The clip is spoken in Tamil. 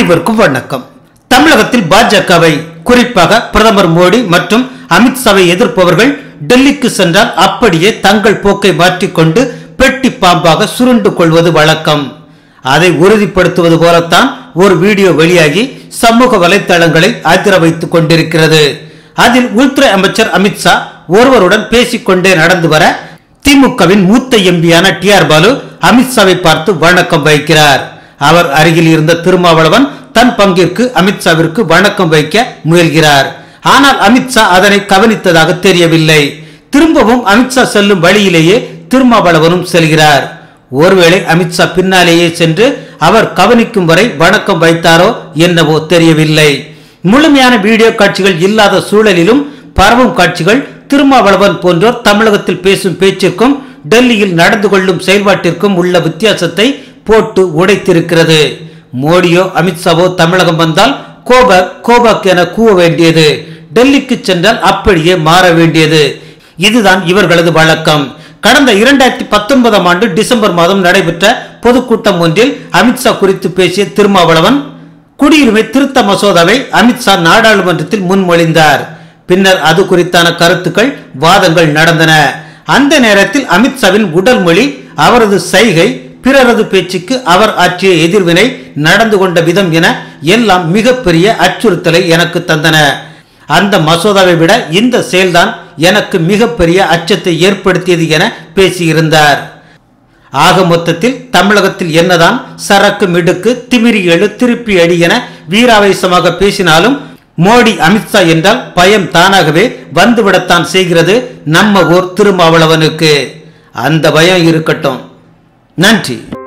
அனைவருக்கும் வணக்கம் தமிழகத்தில் பாஜகவை குறிப்பாக பிரதமர் மோடி மற்றும் அமித்ஷாவை எதிர்ப்பவர்கள் டெல்லிக்கு சென்றால் அப்படியே தங்கள் போக்கை மாற்றிக்கொண்டு பெட்டி பாம்பாக சுருண்டு கொள்வது வழக்கம் அதை உறுதிப்படுத்துவது போலத்தான் ஒரு வீடியோ வெளியாகி சமூக வலைத்தளங்களை அதிர வைத்துக் கொண்டிருக்கிறது அதில் உள்துறை அமைச்சர் அமித்ஷா ஒருவருடன் பேசிக்கொண்டே நடந்து வர திமுகவின் மூத்த எம்பியான டி ஆர் பாலு அமித்ஷாவை பார்த்து வணக்கம் வைக்கிறார் அவர் அருகில் இருந்த திருமாவளவன் தன் பங்கிற்கு அமித்ஷாவிற்கு வணக்கம் வைக்க முயல்கிறார் ஆனால் அமித்ஷா அதனை கவனித்ததாக தெரியவில்லை திரும்பவும் அமித்ஷா செல்லும் வழியிலேயே திருமாவளவனும் செல்கிறார் ஒருவேளை அமித்ஷா பின்னாலேயே சென்று அவர் கவனிக்கும் வரை வணக்கம் வைத்தாரோ என்னவோ தெரியவில்லை முழுமையான வீடியோ காட்சிகள் இல்லாத சூழலிலும் பரவும் காட்சிகள் திருமாவளவன் போன்றோர் தமிழகத்தில் பேசும் பேச்சிற்கும் டெல்லியில் நடந்து கொள்ளும் செயல்பாட்டிற்கும் உள்ள வித்தியாசத்தை போட்டு உடைத்திருக்கிறது மோடியோ அமித்ஷாவோ தமிழகம் வந்தால் கோபக் கோபக் என கூவ வேண்டியது டெல்லிக்கு சென்றால் அப்படியே மாற வேண்டியது இதுதான் இவர்களது வழக்கம் கடந்த இரண்டாயிரத்தி பத்தொன்பதாம் ஆண்டு டிசம்பர் மாதம் நடைபெற்ற பொதுக்கூட்டம் ஒன்றில் அமித்ஷா குறித்து பேசிய திருமாவளவன் குடியுரிமை திருத்த மசோதாவை அமித்ஷா நாடாளுமன்றத்தில் முன்மொழிந்தார் பின்னர் அது குறித்தான கருத்துக்கள் வாதங்கள் நடந்தன அந்த நேரத்தில் அமித்ஷாவின் உடல் மொழி அவரது சைகை பிறரது பேச்சுக்கு அவர் ஆற்றிய எதிர்வினை நடந்து கொண்ட விதம் என எல்லாம் மிகப்பெரிய அச்சுறுத்தலை எனக்கு தந்தன அந்த மசோதாவை விட இந்த செயல்தான் எனக்கு மிகப்பெரிய அச்சத்தை ஏற்படுத்தியது என பேசியிருந்தார் ஆக மொத்தத்தில் தமிழகத்தில் என்னதான் சரக்கு மிடுக்கு திமிரி எழு திருப்பி அடி என வீராவேசமாக பேசினாலும் மோடி அமித்ஷா என்றால் பயம் தானாகவே வந்துவிடத்தான் செய்கிறது நம்ம ஊர் திருமாவளவனுக்கு அந்த பயம் இருக்கட்டும் நன்றி